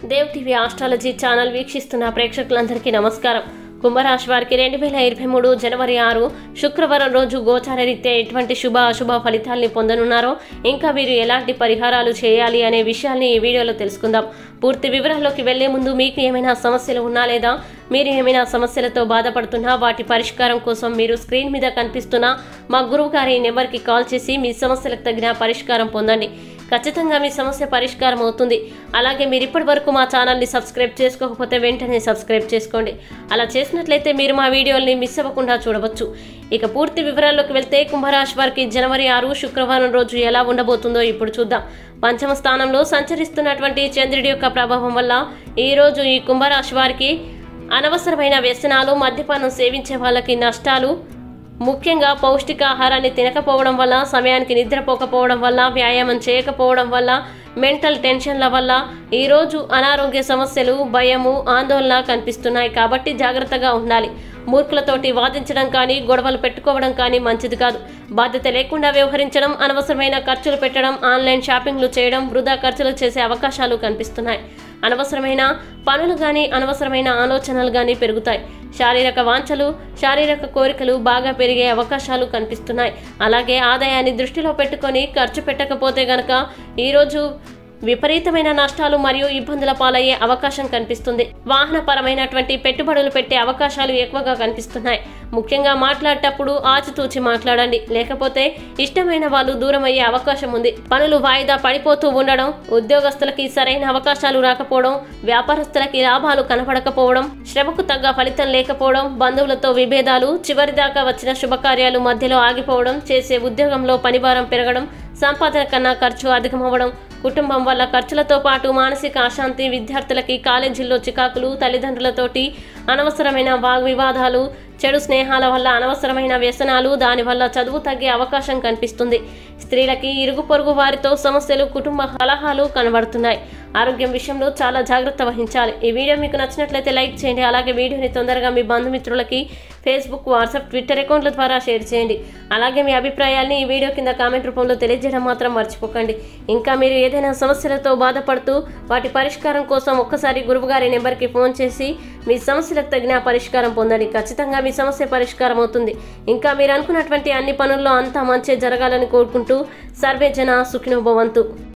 Dev TV astrology channel వీక్షిస్తున్న ప్రేక్షకులందరికీ నమస్కారం కుంభరాశి వారికి రెండు వేల ఇరవై మూడు జనవరి ఆరు శుక్రవారం రోజు గోచార రీత్యా ఎటువంటి శుభ అశుభ ఫలితాల్ని పొందనున్నారో ఇంకా వీరు ఎలాంటి పరిహారాలు చేయాలి అనే విషయాల్ని ఈ వీడియోలో తెలుసుకుందాం పూర్తి వివరాల్లోకి వెళ్లే ముందు మీకు ఏమైనా సమస్యలు ఉన్నా లేదా మీరు ఏమైనా సమస్యలతో బాధపడుతున్నా వాటి పరిష్కారం కోసం మీరు స్క్రీన్ మీద కనిపిస్తున్న మా గురువు గారి నెంబర్కి కాల్ చేసి మీ సమస్యలకు తగిన పరిష్కారం పొందండి ఖచ్చితంగా మీ సమస్య పరిష్కారం అవుతుంది అలాగే మీరు ఇప్పటి వరకు మా ఛానల్ని సబ్స్క్రైబ్ చేసుకోకపోతే వెంటనే సబ్స్క్రైబ్ చేసుకోండి అలా చేసినట్లయితే మీరు మా వీడియోల్ని మిస్ అవ్వకుండా చూడవచ్చు ఇక పూర్తి వివరాల్లోకి వెళ్తే కుంభరాశి వారికి జనవరి ఆరు శుక్రవారం రోజు ఎలా ఉండబోతుందో ఇప్పుడు చూద్దాం పంచమ స్థానంలో సంచరిస్తున్నటువంటి చంద్రుడి యొక్క ప్రభావం వల్ల ఈ రోజు ఈ కుంభరాశి వారికి అనవసరమైన వ్యసనాలు మద్యపానం సేవించే వాళ్ళకి నష్టాలు ముఖ్యంగా పౌష్టికాహారాన్ని తినకపోవడం వల్ల సమయానికి నిద్రపోకపోవడం వల్ల వ్యాయామం చేయకపోవడం వల్ల మెంటల్ టెన్షన్ల వల్ల ఈరోజు అనారోగ్య సమస్యలు భయము ఆందోళన కనిపిస్తున్నాయి కాబట్టి జాగ్రత్తగా ఉండాలి మూర్ఖులతోటి వాదించడం కానీ గొడవలు పెట్టుకోవడం కానీ మంచిది కాదు బాధ్యత లేకుండా వ్యవహరించడం అనవసరమైన ఖర్చులు పెట్టడం ఆన్లైన్ షాపింగ్లు చేయడం వృధా ఖర్చులు చేసే అవకాశాలు కనిపిస్తున్నాయి అనవసరమైన పనులు కానీ అనవసరమైన ఆలోచనలు కానీ పెరుగుతాయి శారీరక వాంఛలు శారీరక కోరికలు బాగా పెరిగే అవకాశాలు కనిపిస్తున్నాయి అలాగే ఆదాయాన్ని దృష్టిలో పెట్టుకొని ఖర్చు పెట్టకపోతే గనక ఈరోజు విపరీతమైన నష్టాలు మరియు ఇబ్బందుల పాలయ్యే అవకాశం కనిపిస్తుంది వాహనపరమైనటువంటి పెట్టుబడులు పెట్టే అవకాశాలు ఎక్కువగా కనిపిస్తున్నాయి ముఖ్యంగా మాట్లాడేటప్పుడు ఆచితూచి మాట్లాడండి లేకపోతే ఇష్టమైన వాళ్ళు దూరం అయ్యే అవకాశం ఉంది పనులు వాయిదా పడిపోతూ ఉండడం ఉద్యోగస్తులకి సరైన అవకాశాలు రాకపోవడం వ్యాపారస్తులకి లాభాలు కనపడకపోవడం శ్రమకు తగ్గ ఫలితం లేకపోవడం బంధువులతో విభేదాలు చివరిదాకా వచ్చిన శుభకార్యాలు మధ్యలో ఆగిపోవడం చేసే ఉద్యోగంలో పనిభారం పెరగడం సంపాదన కన్నా ఖర్చు అధికమవ్వడం కుటుంబం వల్ల ఖర్చులతో పాటు మానసిక అశాంతి విద్యార్థులకి కాలేజీల్లో చికాకులు తల్లిదండ్రులతోటి అనవసరమైన వాగ్వివాదాలు చెడు స్నేహాల వల్ల అనవసరమైన వ్యసనాలు దానివల్ల చదువు తగ్గే అవకాశం కనిపిస్తుంది స్త్రీలకి ఇరుగు పొరుగు వారితో సమస్యలు కుటుంబ కలహాలు కనబడుతున్నాయి ఆరోగ్యం విషయంలో చాలా జాగ్రత్త వహించాలి ఈ వీడియో మీకు నచ్చినట్లయితే లైక్ చేయండి అలాగే వీడియోని తొందరగా మీ బంధుమిత్రులకి ఫేస్బుక్ వాట్సాప్ ట్విట్టర్ అకౌంట్ల ద్వారా షేర్ చేయండి అలాగే మీ అభిప్రాయాల్ని ఈ వీడియో కింద కామెంట్ రూపంలో తెలియజేయడం మాత్రం మర్చిపోకండి ఇంకా మీరు ఏదైనా సమస్యలతో బాధపడుతూ వాటి పరిష్కారం కోసం ఒక్కసారి గురువుగారి నెంబర్కి ఫోన్ చేసి మీ సమస్యలకు తగిన పరిష్కారం పొందండి ఖచ్చితంగా మీ సమస్య పరిష్కారం అవుతుంది ఇంకా మీరు అనుకున్నటువంటి అన్ని పనుల్లో అంతా మంచి జరగాలని కోరుకుంటూ సర్వే జన సుఖినోభవంతు